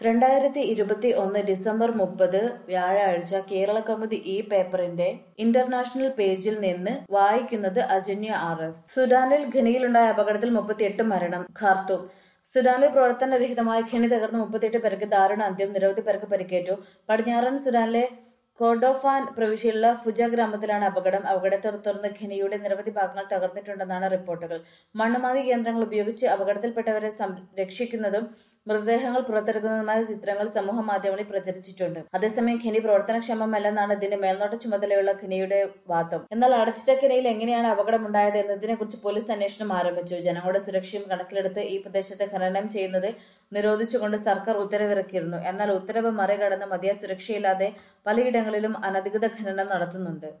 രണ്ടായിരത്തി ഇരുപത്തി ഒന്ന് ഡിസംബർ മുപ്പത് വ്യാഴാഴ്ച കേരള കൗമുദി ഈ പേപ്പറിന്റെ ഇന്റർനാഷണൽ പേജിൽ നിന്ന് വായിക്കുന്നത് അജന്യ ആർ എസ് സുഡാനിൽ ഖനിയിലുണ്ടായ അപകടത്തിൽ മുപ്പത്തിയെട്ട് മരണം ഖാർത്തൂം സുഡാനിൽ പ്രവർത്തനരഹിതമായ ഖനി തകർന്ന് മുപ്പത്തിയെട്ട് പേർക്ക് ദാരുണ അന്ത്യം നിരവധി പേർക്ക് പരിക്കേറ്റു പടിഞ്ഞാറൻ സുഡാനിലെ കോർഡോഫാൻ പ്രവിശ്യയിലുള്ള ഫുജ ഗ്രാമത്തിലാണ് അപകടം അപകടത്തെ തുടർന്ന് ഖനിയുടെ നിരവധി ഭാഗങ്ങൾ തകർന്നിട്ടുണ്ടെന്നാണ് റിപ്പോർട്ടുകൾ മണ്ണുമാതി കേന്ദ്രങ്ങൾ ഉപയോഗിച്ച് അപകടത്തിൽപ്പെട്ടവരെ സംരക്ഷിക്കുന്നതും മൃതദേഹങ്ങൾ പുറത്തെടുക്കുന്നതുമായ ചിത്രങ്ങൾ സമൂഹ മാധ്യമങ്ങളിൽ പ്രചരിച്ചിട്ടുണ്ട് അതേസമയം ഖനി പ്രവർത്തനക്ഷമമല്ലെന്നാണ് ഇതിന്റെ മേൽനോട്ട ചുമതലയുള്ള ഖനിയുടെ വാദം എന്നാൽ അടച്ചിട്ട ഖനിയിൽ എങ്ങനെയാണ് അപകടമുണ്ടായത് എന്നതിനെക്കുറിച്ച് പോലീസ് അന്വേഷണം ആരംഭിച്ചു ജനങ്ങളുടെ സുരക്ഷയും കണക്കിലെടുത്ത് ഈ പ്രദേശത്ത് ഖനനം ചെയ്യുന്നത് നിരോധിച്ചുകൊണ്ട് സർക്കാർ ഉത്തരവിറക്കിയിരുന്നു എന്നാൽ ഉത്തരവ് മറികടന്ന് മതിയായ സുരക്ഷയില്ലാതെ പലയിടങ്ങളിലും അനധികൃത ഖനനം നടത്തുന്നുണ്ട്